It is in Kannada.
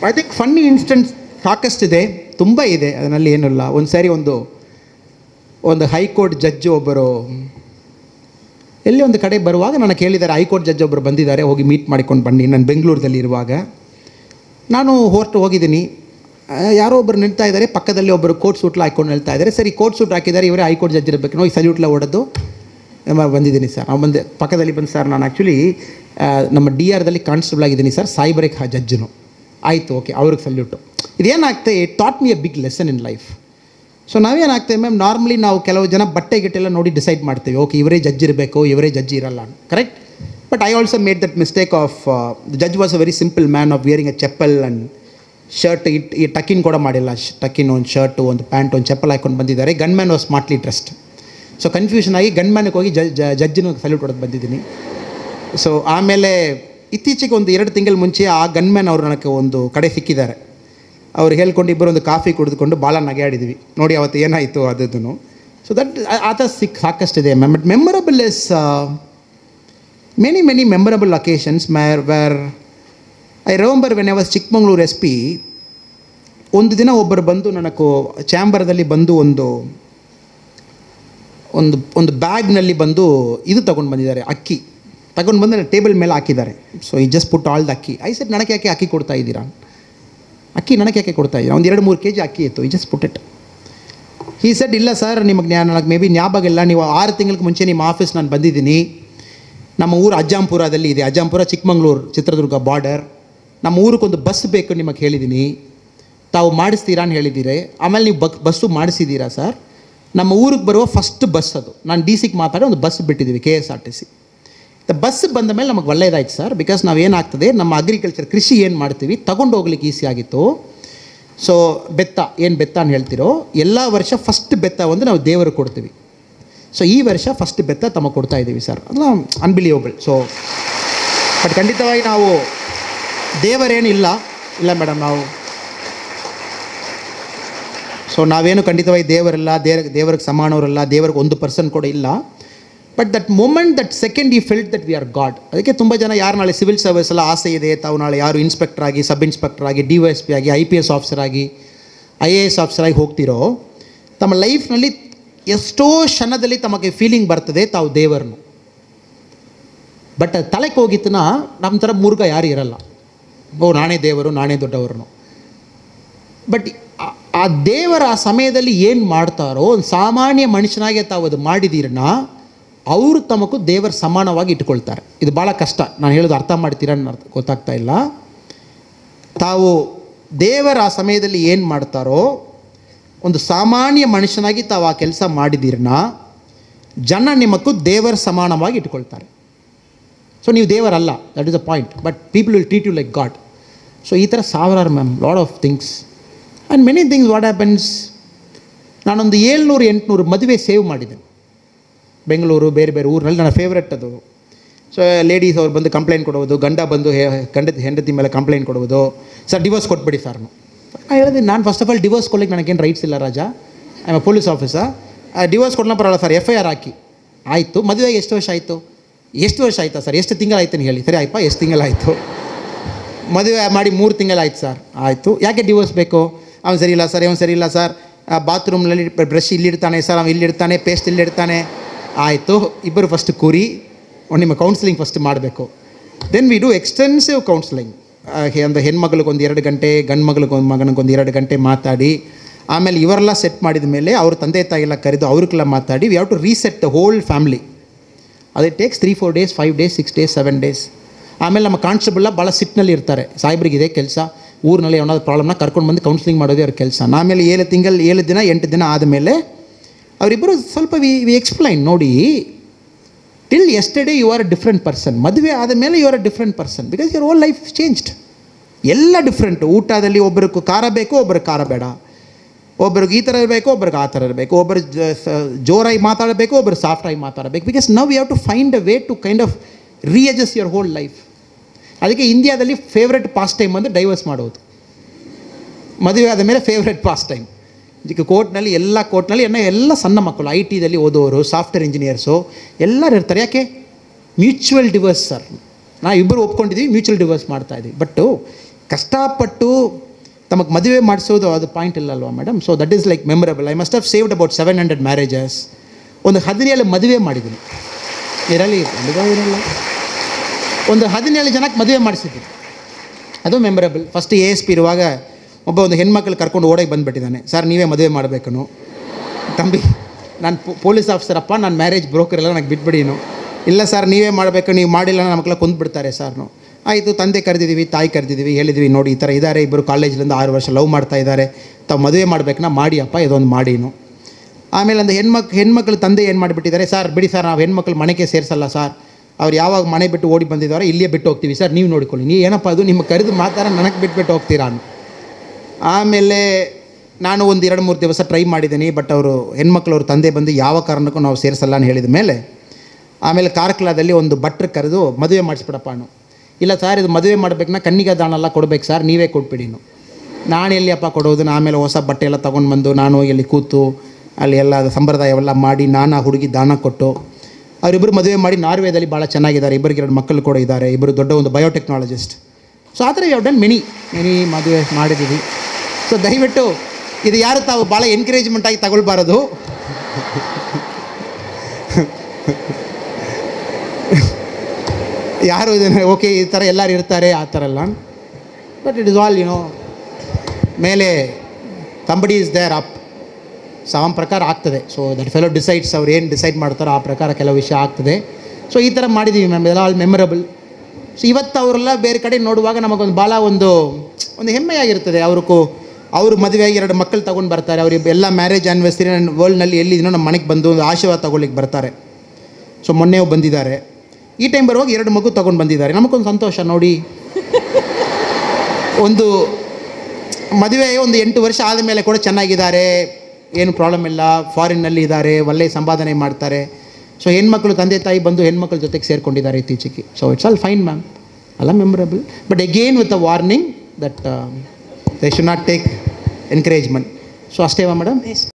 ಐ ಥಿಂಕ್ ಫನ್ನಿ ಇನ್ಸ್ಟೆಂಟ್ಸ್ ಸಾಕಷ್ಟಿದೆ ತುಂಬ ಇದೆ ಅದರಲ್ಲಿ ಏನಿಲ್ಲ ಒಂದು ಸಾರಿ ಒಂದು ಒಂದು ಹೈಕೋರ್ಟ್ ಜಡ್ಜ್ ಒಬ್ಬರು ಎಲ್ಲಿ ಒಂದು ಕಡೆ ಬರುವಾಗ ನನಗೆ ಕೇಳಿದ್ದಾರೆ ಹೈಕೋರ್ಟ್ ಜಡ್ಜ್ ಒಬ್ಬರು ಬಂದಿದ್ದಾರೆ ಹೋಗಿ ಮೀಟ್ ಮಾಡಿಕೊಂಡು ಬನ್ನಿ ನಾನು ಬೆಂಗಳೂರಲ್ಲಿ ಇರುವಾಗ ನಾನು ಹೊರಟು ಹೋಗಿದ್ದೀನಿ ಆ, ಯಾರೋ ಒಬ್ಬರು ನಿಲ್ತಾ ಇದ್ದಾರೆ ಪಕ್ಕದಲ್ಲಿ ಒಬ್ಬರು ಕೋಟ್ ಸೂಟ್ಲ ಹಾಕೊಂಡು ನಿಲ್ತಾ ಇದ್ದಾರೆ ಸರಿ ಕೋಟ್ ಸೂಟ್ ಹಾಕಿದ್ದಾರೆ ಇವರೇ ಹೈಕೋರ್ಟ್ ಜಡ್ಜ್ ಇರಬೇಕು ಹೋಗಿ ಸಲ್ಯೂಟ್ಲ ಹೊಡೆದು ನಮ್ಮ ಬಂದಿದ್ದೀನಿ ಸರ್ ನಾವು ಬಂದೆ ಪಕ್ಕದಲ್ಲಿ ಬಂದು ಸರ್ ನಾನು ಆ್ಯಕ್ಚುಲಿ ನಮ್ಮ ಡಿ ಆರ್ದಲ್ಲಿ ಕಾನ್ಸ್ಟೇಬಲ್ ಆಗಿದ್ದೀನಿ ಸರ್ ಸಾಯ್ಬರೇಕ್ ಜಡ್ಜನು ಆಯಿತು ಓಕೆ ಅವ್ರಿಗೆ ಸಲ್ಯೂಟು ಇದೇನಾಗ್ತದೆ it taught me a big lesson in life so ನಾವೇನಾಗ್ತೇವೆ ಮ್ಯಾಮ್ ನಾರ್ಮಲಿ ನಾವು ಕೆಲವು ಜನ ಬಟ್ಟೆ ಗಿಟ್ಟೆಲ್ಲ ನೋಡಿ ಡಿಸೈಡ್ ಮಾಡ್ತೀವಿ ಓಕೆ ಇವರೇ ಜಡ್ಜ್ ಇರಬೇಕು ಇವರೇ ಜಡ್ಜ್ ಇರಲ್ಲ correct but I also made that mistake of the judge was a very simple man of wearing a chappal and shirt it ಈ ಟಕಿನ್ ಕೂಡ ಮಾಡಿಲ್ಲ ಟಕಿನ್ ಒಂದು ಶರ್ಟು ಒಂದು ಪ್ಯಾಂಟ್ ಒಂದು ಚಪ್ಪಲ್ ಹಾಕೊಂಡು ಬಂದಿದ್ದಾರೆ gun man was smartly dressed so confusion ಆಗಿ ಗನ್ ಮ್ಯಾನ್ಗೆ ಹೋಗಿ ಜಡ್ಜಿನ ಸಲ್ಯೂಟ್ ಹೊಡೆದು ಬಂದಿದ್ದೀನಿ ಸೊ ಆಮೇಲೆ ಇತ್ತೀಚೆಗೆ ಒಂದು ಎರಡು ತಿಂಗಳ ಮುಂಚೆ ಆ ಗನ್ಮ್ಯಾನ್ ಅವರು ನನಗೆ ಒಂದು ಕಡೆ ಸಿಕ್ಕಿದ್ದಾರೆ ಅವ್ರು ಹೇಳ್ಕೊಂಡು ಇಬ್ಬರು ಒಂದು ಕಾಫಿ ಕುಡಿದುಕೊಂಡು ಭಾಳ ನಗೆಯಾಡಿದ್ವಿ ನೋಡಿ ಅವತ್ತು ಏನಾಯಿತು ಅದನ್ನು ಸೊ ದಟ್ ಆತ ಸಿಕ್ ಸಾಕಷ್ಟಿದೆ but memorable is many many memorable occasions ಮ್ಯಾರ್ where I remember when I was Chikmagalur S P ಒಂದು ದಿನ ಒಬ್ಬರು ಬಂದು ನನಗೂ ಚಾಂಬರ್ದಲ್ಲಿ ಬಂದು ಒಂದು ಒಂದು ಒಂದು ಬ್ಯಾಗ್ನಲ್ಲಿ ಬಂದು ಇದು ತಗೊಂಡು ಬಂದಿದ್ದಾರೆ ಅಕ್ಕಿ ತಗೊಂಡು ಬಂದು ಟೇಬಲ್ ಮೇಲೆ ಹಾಕಿದ್ದಾರೆ ಸೊ ಈ ಜಸ್ಟ್ ಪುಟ್ ಆಲ್ ದ ಅಕ್ಕಿ ಐ ಸೆಟ್ ನನಗೆ ಯಾಕೆ ಅಕ್ಕಿ ಕೊಡ್ತಾ ಇದ್ದೀರಾ ಅಕ್ಕಿ ನನಗೆ ಯಾಕೆ ಕೊಡ್ತಾ ಇದ್ದೀರಾ ಒಂದು ಎರಡು ಮೂರು ಕೆ ಜಿ ಅಕ್ಕಿ ಇತ್ತು ಈ ಜಸ್ಟ್ ಪುಟ್ ಇಟ್ ಈ ಸೆಟ್ ಇಲ್ಲ ಸರ್ ನಿಮಗೆ ಜ್ಞಾನ ನನಗೆ ಮೇ ಬಿ ಜ್ಞಾಪಕ ಇಲ್ಲ ನೀವು ಆರು ತಿಂಗಳಿಗೆ ಮುಂಚೆ ನಿಮ್ಮ ಆಫೀಸ್ ನಾನು ಬಂದಿದ್ದೀನಿ ನಮ್ಮ ಊರು ಅಜ್ಜಾಂಪುರದಲ್ಲಿ ಇದೆ ಅಜ್ಜಾಂಪುರ ಚಿಕ್ಕಮಂಗ್ಳೂರು ಚಿತ್ರದುರ್ಗ ಬಾರ್ಡರ್ ನಮ್ಮ ಊರಿಗೊಂದು ಬಸ್ ಬೇಕು ನಿಮಗೆ ಹೇಳಿದ್ದೀನಿ ತಾವು ಮಾಡಿಸ್ತೀರಾ ಅಂತ ಹೇಳಿದ್ದೀರಿ ಆಮೇಲೆ ನೀವು ಬಕ್ ಬಸ್ಸು ಮಾಡಿಸಿದ್ದೀರಾ ಸರ್ ನಮ್ಮ ಊರಿಗೆ ಬರುವ ಫಸ್ಟ್ ಬಸ್ ಅದು ನಾನು ಡಿ ಸಿಗೆ ಮಾತಾಡಿ ಒಂದು ಬಸ್ ಬಿಟ್ಟಿದ್ದೀವಿ K S R T C bus ಬಂದ ಮೇಲೆ ನಮಗೆ ಒಳ್ಳೇದಾಯ್ತು ಸರ್ ಬಿಕಾಸ್ ನಾವೇನಾಗ್ತದೆ ನಮ್ಮ ಅಗ್ರಿಕಲ್ಚರ್ ಕೃಷಿ ಏನು ಮಾಡ್ತೀವಿ ತಗೊಂಡು ಹೋಗ್ಲಿಕ್ಕೆ ಈಸಿ ಆಗಿತ್ತು ಸೊ ಬೆತ್ತ ಏನು ಬೆತ್ತ ಅಂತ ಹೇಳ್ತಿರೋ ಎಲ್ಲ ವರ್ಷ ಫಸ್ಟ್ ಬೆತ್ತ ಒಂದು ನಾವು ದೇವರಿಗೆ ಕೊಡ್ತೀವಿ ಸೊ ಈ ವರ್ಷ ಫಸ್ಟ್ ಬೆತ್ತ ತಮಗೆ ಕೊಡ್ತಾ ಇದ್ದೀವಿ ಸರ್ ಅದು ಅನ್ಬಿಲಿಯಬಲ್ ಸೊ ಬಟ್ ಖಂಡಿತವಾಗಿ ನಾವು ದೇವರೇನಿಲ್ಲ ಇಲ್ಲ ಮೇಡಮ್ ನಾವು ಸೊ ನಾವೇನು ಖಂಡಿತವಾಗಿ ದೇವರಲ್ಲ ದೇವ ದೇವರಿಗೆ ಸಮಾನವರಲ್ಲ ದೇವರಿಗೆ ಒಂದು ಪರ್ಸನ್ ಕೂಡ ಇಲ್ಲ but that moment that second ಈ felt that we are god ಅದಕ್ಕೆ ತುಂಬ ಜನ ಯಾರು ನಾಳೆ ಸಿವಿಲ್ ಸರ್ವಿಸ್ ಎಲ್ಲ ಆಸೆ ಇದೆ ತಾವು ನಾಳೆ ಯಾರು ಇನ್ಸ್ಪೆಕ್ಟರ್ ಆಗಿ ಸಬ್ ಇನ್ಸ್ಪೆಕ್ಟರ್ ಆಗಿ ಡಿ ವೈ ಎಸ್ ಪಿ ಆಗಿ ಐ ಪಿ ಎಸ್ ಆಫೀಸರ್ ಆಗಿ ಐ ಎ ಎಸ್ ಆಫೀಸರ್ ಆಗಿ ಹೋಗ್ತಿರೋ ತಮ್ಮ ಲೈಫ್ನಲ್ಲಿ ಎಷ್ಟೋ ಕ್ಷಣದಲ್ಲಿ ತಮಗೆ ಫೀಲಿಂಗ್ ಬರ್ತದೆ ತಾವು ದೇವರನ್ನು ಬಟ್ ಅದು ತಲೆಗೆ ಹೋಗಿತ್ತನ ನಮ್ಮ ಥರ ಮೂರ್ಖ ಯಾರು ಇರಲ್ಲ ಓ ನಾನೇ ದೇವರು ನಾನೇ ದೊಡ್ಡವರನು ಬಟ್ ಆ- ಆ ದೇವರ ಆ ಸಮಯದಲ್ಲಿ ಏನು ಮಾಡ್ತಾರೋ ಒಂದು ಸಾಮಾನ್ಯ ಮನುಷ್ಯನಾಗೆ ತಾವು ಅದು ಮಾಡಿದ್ದೀರನ್ನ ಅವರು ತಮಗೂ ದೇವರ ಸಮಾನವಾಗಿ ಇಟ್ಕೊಳ್ತಾರೆ ಇದು ಭಾಳ ಕಷ್ಟ ನಾನು ಹೇಳೋದು ಅರ್ಥ ಮಾಡ್ತೀರಾ ಅನ್ನೋ ಅರ್ಥ ಗೊತ್ತಾಗ್ತಾ ಇಲ್ಲ ತಾವು ದೇವರ ಆ ಸಮಯದಲ್ಲಿ ಏನು ಮಾಡ್ತಾರೋ ಒಂದು ಸಾಮಾನ್ಯ ಮನುಷ್ಯನಾಗಿ ತಾವು ಆ ಕೆಲಸ ಮಾಡಿದ್ದೀರನ್ನ ಜನ ನಿಮಗೂ ದೇವರ ಸಮಾನವಾಗಿ ಇಟ್ಕೊಳ್ತಾರೆ ಸೊ ನೀವು ದೇವರಲ್ಲ that is a point but people will treat you like god so ಈ ಥರ ಸಾವಿರಾರು ma'am lot of things and many things what happens ನಾನೊಂದು ಏಳ್ನೂರು ಎಂಟುನೂರು ಮದುವೆ ಸೇವ್ ಮಾಡಿದ್ದೆ ಬೆಂಗಳೂರು ಬೇರೆ ಬೇರೆ ಊರಿನಲ್ಲಿ ನನ್ನ ಫೇವ್ರೆಟ್ ಅದು ಸೊ ಲೇಡೀಸ್ ಅವ್ರು ಬಂದು ಕಂಪ್ಲೇಂಟ್ ಕೊಡುವುದು ಗಂಡ ಬಂದು ಹೆ- ಗಂಡದ ಹೆಂಡತಿ ಮೇಲೆ ಕಂಪ್ಲೇಂಟ್ ಕೊಡುವುದು ಸರ್ ಡಿವೋರ್ಸ್ ಕೊಟ್ಬಿಡಿ ಸರ್ ನಾನು ಹೇಳಿದೆ ನಾನು ಫಸ್ಟ್ ಆಫ್ ಆಲ್ ಡಿವೋರ್ಸ್ ಕೊಡ್ಲಿಕ್ಕೆ ನನಗೇನು ರೈಟ್ಸ್ ಇಲ್ಲ Raja I a police officer divorce ಕೊಡೋಣ ಪರವಾಗಿಲ್ಲ ಸರ್ ಎಫ್ ಐ ಆರ್ ಹಾಕಿ ಆಯಿತು ಮದುವೆಗೆ ಎಷ್ಟು ವರ್ಷ ಆಯಿತು ಎಷ್ಟು ವರ್ಷ ಆಯ್ತಾ ಸರ್ ಎಷ್ಟು ತಿಂಗಳಾಯ್ತು ಹೇಳಿ ಸರಿ ಆಯ್ತಾ ಎಷ್ಟು ತಿಂಗಳಾಯಿತು ಮದುವೆ ಮಾಡಿ ಮೂರು ತಿಂಗಳಾಯ್ತು ಸರ್ ಆಯಿತು ಯಾಕೆ ಡಿವೋರ್ಸ್ ಬೇಕು ಅವ್ನು ಸರಿ ಇಲ್ಲ ಸರ್ ಅವನು ಸರಿ ಇಲ್ಲ ಸರ್ ಬಾತ್ರೂಮ್ನಲ್ಲಿ ಬ್ರಷ್ ಇಲ್ಲಿಡ್ತಾನೆ ಸರ್ ಅವ್ನು ಇಲ್ಲಿಡ್ತಾನೆ ಪೇಸ್ಟ್ ಇಲ್ಲಿಡ್ತಾನೆ ಆಯಿತು ಇಬ್ಬರು ಫಸ್ಟ್ ಕೂರಿ ಅವ್ನು ನಿಮ್ಮ ಕೌನ್ಸಿಲಿಂಗ್ ಫಸ್ಟ್ ಮಾಡಬೇಕು then we do extensive counselling ಒಂದು ಹೆಣ್ಮಗಳಿಗೊಂದು ಎರಡು ಗಂಟೆ ಗಂಡು ಮಗಳಿಗೊಂದು ಮಗನಿಗೊಂದು ಎರಡು ಗಂಟೆ ಮಾತಾಡಿ ಆಮೇಲೆ ಇವರೆಲ್ಲ ಸೆಟ್ ಮಾಡಿದ ಮೇಲೆ ಅವ್ರ ತಂದೆ ತಾಯಿ ಎಲ್ಲ ಕರೆದು ಅವ್ರಿಗೆಲ್ಲ ಮಾತಾಡಿ we have to reset the whole family ಅದು takes three four days five days six days seven days ಆಮೇಲೆ ನಮ್ಮ ಕಾನ್ಸ್ಟೇಬಲ್ ಭಾಳ ಸಿಟ್ನಲ್ಲಿ ಇರ್ತಾರೆ ಸಾಹೇಬ್ರಿಗೆ ಇದೆ ಕೆಲಸ ಊರಿನಲ್ಲಿ ಏನಾದ್ರು ಪ್ರಾಬ್ಲಮ್ನ ಕರ್ಕೊಂಡು ಬಂದು ಕೌನ್ಸಿಲಿಂಗ್ ಮಾಡೋದೇ ಅವ್ರ ಕೆಲಸ ಆಮೇಲೆ ಏಳು ತಿಂಗಳು ಏಳು ದಿನ ಎಂಟು ದಿನ ಆದಮೇಲೆ ಅವರಿಬ್ಬರು ಸ್ವಲ್ಪ ವಿ ವಿ ಎಕ್ಸ್ಪ್ಲೈನ್ ನೋಡಿ till yesterday you are a different person ಮದುವೆ ಆದ ಮೇಲೆ you are a different person because your whole life changed ಎಲ್ಲ ಡಿಫ್ರೆಂಟ್ ಊಟದಲ್ಲಿ ಒಬ್ಬರಿಗೆ ಖಾರ ಬೇಕು ಒಬ್ಬರಿಗೆ ಖಾರ ಬೇಡ ಒಬ್ರಿಗೆ ಈ ಥರ ಇರಬೇಕು ಒಬ್ರಿಗೆ ಆ ಥರ ಇರಬೇಕು ಒಬ್ಬರು ಜೋರಾಗಿ ಮಾತಾಡಬೇಕು ಒಬ್ಬರು ಸಾಫ್ಟಾಗಿ ಮಾತಾಡಬೇಕು because now you have to find a way to kind of readjust your whole life ಅದಕ್ಕೆ ಇಂಡಿಯಾದಲ್ಲಿ ಫೇವ್ರೆಟ್ ಪಾಸ್ ಟೈಮ್ ಅಂದರೆ ಡೈವರ್ಸ್ ಮಾಡೋದು ಮದುವೆ ಆದ ಮೇಲೆ ಫೇವ್ರೆಟ್ ಪಾಸ್ ಟೈಮ್ ಇದಕ್ಕೆ ಕೋರ್ಟ್ನಲ್ಲಿ ಎಲ್ಲ ಕೋರ್ಟ್ನಲ್ಲಿ ಎಲ್ಲ ಎಲ್ಲ ಸಣ್ಣ ಮಕ್ಕಳು ಐ ಟಿದಲ್ಲಿ ಓದೋರು ಸಾಫ್ಟ್ವೇರ್ ಇಂಜಿನಿಯರ್ಸು ಎಲ್ಲರೂ ಇರ್ತಾರೆ ಯಾಕೆ ಮ್ಯೂಚುವಲ್ ಡಿವೋರ್ಸ್ ಸರ್ ನಾವು ಇಬ್ಬರು ಒಪ್ಕೊಂಡಿದ್ದೀವಿ ಮ್ಯೂಚುವಲ್ ಡಿವೋರ್ಸ್ ಮಾಡ್ತಾ ಇದ್ದೀವಿ ಬಟ್ಟು ಕಷ್ಟಪಟ್ಟು ತಮಗೆ ಮದುವೆ ಮಾಡಿಸೋದು ಅದು ಪಾಯಿಂಟ್ ಇಲ್ಲ ಅಲ್ವಾ madam so that is like memorable I must have saved about seven hundred marriages ಒಂದು ಹದಿನೇಳು ಮದುವೆ ಮಾಡಿದ್ದೀನಿ ಇರಲಿ ಎಲ್ಲಿಗೋ ಇರಲ್ಲ ಒಂದು ಹದಿನೇಳು ಜನಕ್ಕೆ ಮದುವೆ ಮಾಡಿಸಿದ್ದೀನಿ ಅದು memorable first A S P ಇರುವಾಗ ಒಬ್ಬ ಒಂದು ಹೆಣ್ಮಕ್ಳು ಕರ್ಕೊಂಡು ಓಡೋಗಿ ಬಂದುಬಿಟ್ಟಿದ್ದಾನೆ ಸರ್ ನೀವೇ ಮದುವೆ ಮಾಡಬೇಕನು ತಂಬಿ ನಾನು ಪೊಲೀಸ್ ಆಫೀಸರ್ ಅಪ್ಪ ನಾನು ಮ್ಯಾರೇಜ್ ಬ್ರೋಕರ್ ಎಲ್ಲ ನನಗೆ ಬಿಟ್ಬಿಡಿನು ಇಲ್ಲ ಸರ್ ನೀವೇ ಮಾಡಬೇಕು ನೀವು ಮಾಡಿಲ್ಲ ನಮ್ಮ ಮಕ್ಕಳ ಕೊಂದ್ಬಿಡ್ತಾರೆ ಸರ್ನು ಆಯಿತು ತಂದೆ ಕರೆದಿದ್ದೀವಿ ತಾಯಿ ಕರೆದಿದ್ದೀವಿ ಹೇಳಿದ್ವಿ ನೋಡಿ ಈ ಥರ ಇದ್ದಾರೆ ಇಬ್ಬರು ಕಾಲೇಜ್ಲಿಂದ ಆರು ವರ್ಷ ಲವ್ ಮಾಡ್ತಾ ಇದ್ದಾರೆ ತಾವು ಮದುವೆ ಮಾಡಬೇಕನ್ನ ಮಾಡಿ ಅಪ್ಪ ಇದೊಂದು ಮಾಡಿನು ಆಮೇಲೆ ಒಂದು ಹೆಣ್ಮಕ್ ಹೆಣ್ಮಕ್ಳು ತಂದೆ ಏನು ಮಾಡಿಬಿಟ್ಟಿದ್ದಾರೆ ಸರ್ ಬಿಡಿ ಸರ್ ನಾವು ಹೆಣ್ಮಕ್ಳು ಮನೆಗೆ ಸೇರಿಸಲ್ಲ ಸರ್ ಅವ್ರು ಯಾವಾಗ ಮನೆ ಬಿಟ್ಟು ಓಡಿ ಬಂದಿದ್ದಾರೆ ಇಲ್ಲೇ ಬಿಟ್ಟು ಹೋಗ್ತೀವಿ ಸರ್ ನೀವು ನೋಡಿಕೊಳ್ಳಿ ನೀವು ಏನಪ್ಪ ಅದು ನಿಮ್ಮ ಕರೆದು ಮಾತಾಡ ನನಗೆ ಬಿಟ್ಬಿಟ್ಟು ಹೋಗ್ತೀರಾ ಅಂತ ಆಮೇಲೆ ನಾನು ಒಂದು ಎರಡು ಮೂರು ದಿವಸ ಟ್ರೈ ಮಾಡಿದ್ದೀನಿ ಬಟ್ ಅವರು ಹೆಣ್ಮಕ್ಳು ಅವ್ರ ತಂದೆ ಬಂದು ಯಾವ ಕಾರಣಕ್ಕೂ ನಾವು ಸೇರಿಸಲ್ಲ ಅಂತ ಹೇಳಿದ ಮೇಲೆ ಆಮೇಲೆ ಕಾರ್ಕಳದಲ್ಲಿ ಒಂದು ಭಟ್ರು ಕರೆದು ಮದುವೆ ಮಾಡಿಸ್ಬಿಡಪ್ಪ ಅಣ್ಣು ಇಲ್ಲ ಸರ್ ಇದು ಮದುವೆ ಮಾಡಬೇಕನ್ನ ಕಣ್ಣಿಗೆ ದಾನೆಲ್ಲ ಕೊಡ್ಬೇಕು ಸರ್ ನೀವೇ ಕೊಟ್ಬಿಡಿನು ನಾನು ಎಲ್ಲಿಯಪ್ಪ ಕೊಡೋದು ನಾನು ಆಮೇಲೆ ಹೊಸ ಬಟ್ಟೆ ಎಲ್ಲ ತೊಗೊಂಡು ಬಂದು ನಾನು ಎಲ್ಲಿ ಕೂತು ಅಲ್ಲಿ ಎಲ್ಲ ಸಂಪ್ರದಾಯವೆಲ್ಲ ಮಾಡಿ ನಾನು ಆ ಹುಡುಗಿ ದಾನ ಕೊಟ್ಟು ಅವರಿಬ್ಬರು ಮದುವೆ ಮಾಡಿ ನಾರ್ವೇದಲ್ಲಿ ಭಾಳ ಚೆನ್ನಾಗಿದ್ದಾರೆ ಇಬ್ಬರಿಗೆ ಎರಡು ಮಕ್ಕಳು ಕೂಡ ಇದ್ದಾರೆ ಇಬ್ಬರು ದೊಡ್ಡ ಒಂದು ಬಯೋಟೆಕ್ನಾಲಜಿಸ್ಟ್ ಸೊ ಆ ಥರ ಯಾವ ಡನ್ ಮೆನಿ ಮೆನಿ ಮದುವೆ ಮಾಡಿದ್ದೀವಿ ಸೊ ದಯವಿಟ್ಟು ಇದು ಯಾರು ತಾವು ಭಾಳ ಎನ್ಕರೇಜ್ಮೆಂಟ್ ಆಗಿ ತಗೊಳ್ಬಾರದು ಯಾರು ಇದನ್ನು ಓಕೆ ಈ ಥರ ಎಲ್ಲರೂ ಇರ್ತಾರೆ ಆ ಥರ ಎಲ್ಲ but it is all you know ಮೇಲೆ somebody is there up so ಅವನ ಪ್ರಕಾರ ಆಗ್ತದೆ ಸೊ ದಟ್ ಫೆಲೋ ಡಿಸೈಡ್ಸ್ ಅವ್ರು ಏನು ಡಿಸೈಡ್ ಮಾಡ್ತಾರೋ ಆ ಪ್ರಕಾರ ಕೆಲವು ವಿಷಯ ಆಗ್ತದೆ ಸೊ ಈ ಥರ ಮಾಡಿದ್ದೀವಿ ಮ್ಯಾಮ್ ಇದೆಲ್ಲ ಆಲ್ ಮೆಮೊರಬಲ್ ಸೊ ಇವತ್ತು ಅವರೆಲ್ಲ ಬೇರೆ ಕಡೆ ನೋಡುವಾಗ ನಮಗೊಂದು ಭಾಳ ಒಂದು ಒಂದು ಹೆಮ್ಮೆಯಾಗಿರ್ತದೆ ಅವ್ರಿಗೂ ಅವರು ಮದುವೆಯಾಗಿ ಎರಡು ಮಕ್ಕಳು ತೊಗೊಂಡು ಬರ್ತಾರೆ ಅವ್ರಿಗೆ ಎಲ್ಲ ಮ್ಯಾರೇಜ್ ಆ್ಯನಿವರ್ಸರಿ ನನ್ನ ವರ್ಲ್ಡ್ನಲ್ಲಿ ಎಲ್ಲಿದ್ದೀನೋ ನಮ್ಮ ಮನೆಗೆ ಬಂದು ಒಂದು ಆಶೀರ್ವಾದ ತೊಗೊಳ್ಳಿಕ್ಕೆ ಬರ್ತಾರೆ ಸೊ ಮೊನ್ನೆ ಬಂದಿದ್ದಾರೆ ಈ ಟೈಮ್ ಬರುವಾಗ ಎರಡು ಮಗು ತೊಗೊಂಡು ಬಂದಿದ್ದಾರೆ ನಮಗೊಂದು ಸಂತೋಷ ನೋಡಿ ಒಂದು ಮದುವೆ ಒಂದು ಎಂಟು ವರ್ಷ ಆದಮೇಲೆ ಕೂಡ ಚೆನ್ನಾಗಿದ್ದಾರೆ ಏನು ಪ್ರಾಬ್ಲಮ್ ಇಲ್ಲ ಫಾರಿನ್ನಲ್ಲಿ ಇದ್ದಾರೆ ಒಳ್ಳೆಯ ಸಂಪಾದನೆ ಮಾಡ್ತಾರೆ ಸೊ ಹೆಣ್ಮಕ್ಳು ತಂದೆ ತಾಯಿ ಬಂದು ಹೆಣ್ಮಕ್ಳ ಜೊತೆಗೆ ಸೇರಿಕೊಂಡಿದ್ದಾರೆ ಇತ್ತೀಚೆಗೆ so it's all fine ma'am ಅಲ್ಲ memorable but again with a warning that they should not take encouragement so ಅಷ್ಟೇವಾ ಮೇಡಮ್